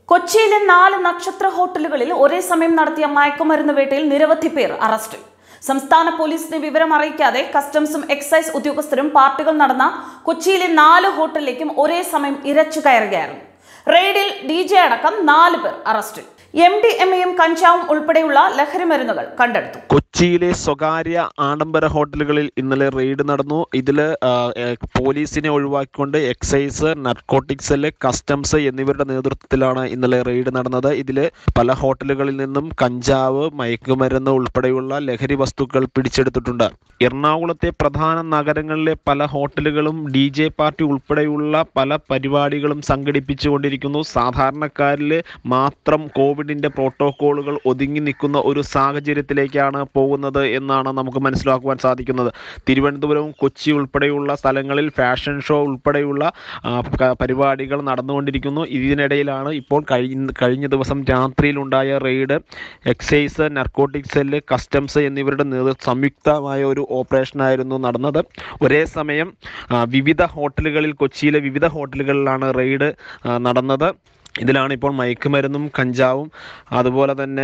കൊച്ചിയിലെ നാല് നക്ഷത്ര ഹോട്ടലുകളിൽ ഒരേ സമയം നടത്തിയ മയക്കുമരുന്ന് വേട്ടയിൽ നിരവധി പേർ അറസ്റ്റിൽ സംസ്ഥാന പോലീസിനെ വിവരം അറിയിക്കാതെ കസ്റ്റംസും എക്സൈസ് ഉദ്യോഗസ്ഥരും പാർട്ടികൾ നടന്ന കൊച്ചിയിലെ നാല് ഹോട്ടലിലേക്കും ഒരേ സമയം ഇരച്ചു കയറുകയായിരുന്നു റെയ്ഡിൽ ഡി ജെ അടക്കം നാല് പേർ അറസ്റ്റിൽ എം ഡി എം എയും കഞ്ചാവും ഉൾപ്പെടെയുള്ള ലഹരി മരുന്നുകൾ കണ്ടെടുത്തു കൊച്ചിയിലെ സ്വകാര്യ ആഡംബര ഹോട്ടലുകളിൽ ഇന്നലെ റെയ്ഡ് നടന്നു ഇതിൽ പോലീസിനെ ഒഴിവാക്കിക്കൊണ്ട് എക്സൈസ് നർക്കോട്ടിക് സെല്ല് കസ്റ്റംസ് എന്നിവരുടെ നേതൃത്വത്തിലാണ് ഇന്നലെ റെയ്ഡ് നടന്നത് ഇതിൽ പല ഹോട്ടലുകളിൽ നിന്നും കഞ്ചാവ് മയക്കുമരുന്ന് ഉൾപ്പെടെയുള്ള ലഹരി വസ്തുക്കൾ പിടിച്ചെടുത്തിട്ടുണ്ട് എറണാകുളത്തെ പ്രധാന നഗരങ്ങളിലെ പല ഹോട്ടലുകളും ഡി ജെ പാർട്ടി ഉൾപ്പെടെയുള്ള പല പരിപാടികളും സംഘടിപ്പിച്ചുകൊണ്ടിരിക്കുന്നു സാധാരണക്കാരിൽ മാത്രം കോവിഡിന്റെ പ്രോട്ടോക്കോളുകൾ ഒതുങ്ങി നിൽക്കുന്ന ഒരു സാഹചര്യത്തിലേക്കാണ് പോകുന്നത് എന്നാണ് നമുക്ക് മനസ്സിലാക്കുവാൻ സാധിക്കുന്നത് തിരുവനന്തപുരവും കൊച്ചി ഉൾപ്പെടെയുള്ള സ്ഥലങ്ങളിൽ ഫാഷൻ ഷോ ഉൾപ്പെടെയുള്ള ആ, ക- പരിപാടികൾ നടന്നുകൊണ്ടിരിക്കുന്നു ഇതിനിടയിലാണ് ഇപ്പോൾ കഴിഞ്ഞ കഴിഞ്ഞ ദിവസം രാത്രിയിലുണ്ടായ raid excise narcotic cell customs എന്നിവരുടെ നേതൃത്വ സംയുക്തമായ ഒരു ഓപ്പറേഷനായിരുന്നു നടന്നത് ഒരേ സമയം ആ, വിവിധ ഹോട്ടലുകളിൽ കൊച്ചിയിലെ വിവിധ ഹോട്ടലുകളിലാണ് റെയ്ഡ് ആ, നടന്നത് ഇതിലാണ് ഇപ്പോൾ മയക്കുമരുന്നും കഞ്ചാവും അതുപോലെ തന്നെ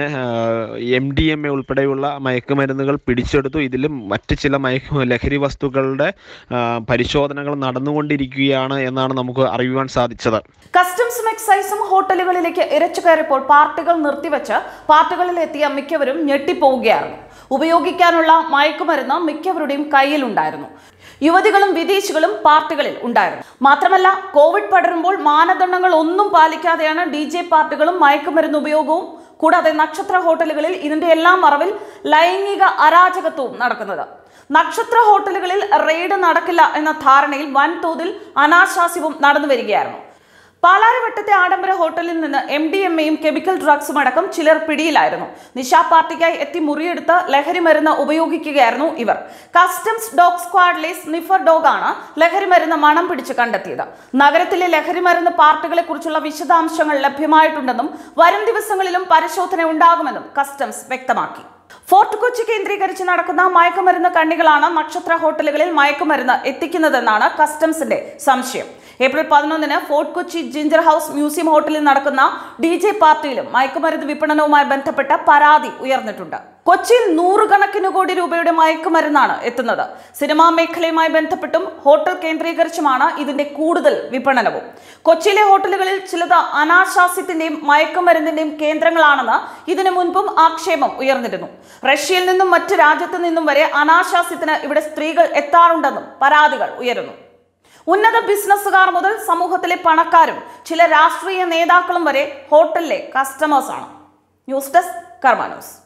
എം ഡി എം എ ഉൾപ്പെടെയുള്ള മയക്കുമരുന്നുകൾ പിടിച്ചെടുത്തു ഇതിലും മറ്റ് ചില മയക്കു ലഹരി വസ്തുക്കളുടെ ആ, പരിശോധനകൾ നടന്നുകൊണ്ടിരിക്കുകയാണ് എന്നാണ് നമുക്ക് അറിയുവാൻ സാധിച്ചത് കസ്റ്റംസും എക്സൈസും ഹോട്ടലുകളിലേക്ക് ഇരച്ചു കയറിയപ്പോൾ പാർട്ടികൾ നിർത്തിവെച്ച് പാർട്ടികളിൽ എത്തിയ മിക്കവരും ഞെട്ടിപ്പോവുകയായിരുന്നു ഉപയോഗിക്കാനുള്ള മയക്കുമരുന്ന് മിക്കവരുടെയും കയ്യിലുണ്ടായിരുന്നു യുവതികളും വിദേശികളും പാർട്ടികളിൽ ഉണ്ടായിരുന്നു മാത്രമല്ല കോവിഡ് പടരുമ്പോൾ മാനദണ്ഡങ്ങൾ ഒന്നും പാലിക്കാതെയാണ് ഡി ജെ പാർട്ടികളും മയക്കുമരുന്ന് ഉപയോഗവും കൂടാതെ നക്ഷത്ര ഹോട്ടലുകളിൽ ഇതിന്റെ എല്ലാം മറവിൽ ലൈംഗിക അരാജകത്വവും നടക്കുന്നത് നക്ഷത്ര ഹോട്ടലുകളിൽ റെയ്ഡ് നടക്കില്ല എന്ന ധാരണയിൽ വൻതോതിൽ അനാശാസ്യവും നടന്നു വരികയായിരുന്നു പാലാരിവട്ടത്തെ ആഡംബര ഹോട്ടലിൽ നിന്ന് എം ഡി എം എയും കെമിക്കൽ ഡ്രഗ്സും അടക്കം ചിലർ പിടിയിലായിരുന്നു നിശാ പാർട്ടിക്കായി എത്തി മുറിയെടുത്ത് ലഹരി മരുന്ന് ഉപയോഗിക്കുകയായിരുന്നു ഇവർ കസ്റ്റംസ് ഡോഗ് സ്ക്വാഡിലെ സ്നിഫർ ഡോഗാണ് ലഹരി മരുന്ന് മണം പിടിച്ച് കണ്ടെത്തിയത് നഗരത്തിലെ ലഹരി മരുന്ന് പാർട്ടികളെ കുറിച്ചുള്ള വിശദാംശങ്ങൾ ലഭ്യമായിട്ടുണ്ടെന്നും വരും ദിവസങ്ങളിലും പരിശോധന ഉണ്ടാകുമെന്നും കസ്റ്റംസ് വ്യക്തമാക്കി ഫോർട്ട് കൊച്ചി കേന്ദ്രീകരിച്ച് നടക്കുന്ന മയക്കുമരുന്ന് കണ്ണികളാണ് നക്ഷത്ര ഹോട്ടലുകളിൽ മയക്കുമരുന്ന് എത്തിക്കുന്നതെന്നാണ് കസ്റ്റംസിന്റെ സംശയം ഏപ്രിൽ പതിനൊന്നിന് Fort Kochi Ginger House Museum ഹോട്ടലിൽ നടക്കുന്ന ഡി ജെ പാർട്ടിയിലും മയക്കുമരുന്ന് വിപണനവുമായി ബന്ധപ്പെട്ട പരാതി ഉയർന്നിട്ടുണ്ട് കൊച്ചിയിൽ നൂറുകണക്കിന് കോടി രൂപയുടെ മയക്കുമരുന്നാണ് എത്തുന്നത് സിനിമാ മേഖലയുമായി ബന്ധപ്പെട്ടും ഹോട്ടൽ കേന്ദ്രീകരിച്ചുമാണ് ഇതിന്റെ കൂടുതൽ വിപണനവും കൊച്ചിയിലെ ഹോട്ടലുകളിൽ ചിലത് അനാശാസ്യത്തിന്റെയും മയക്കുമരുന്നിന്റെയും കേന്ദ്രങ്ങളാണെന്ന് ഇതിനു മുൻപും ആക്ഷേപം ഉയർന്നിരുന്നു റഷ്യയിൽ നിന്നും മറ്റ് രാജ്യത്തു നിന്നും വരെ അനാശാസ്യത്തിന് ഇവിടെ സ്ത്രീകൾ എത്താറുണ്ടെന്നും പരാതികൾ ഉയരുന്നു ഉന്നത ബിസിനസ്സുകാർ മുതൽ സമൂഹത്തിലെ പണക്കാരും ചില രാഷ്ട്രീയ നേതാക്കളും വരെ ഹോട്ടലിലെ കസ്റ്റമേഴ്സാണ് ന്യൂസ് ഡെസ്ക് കർമാ ന്യൂസ്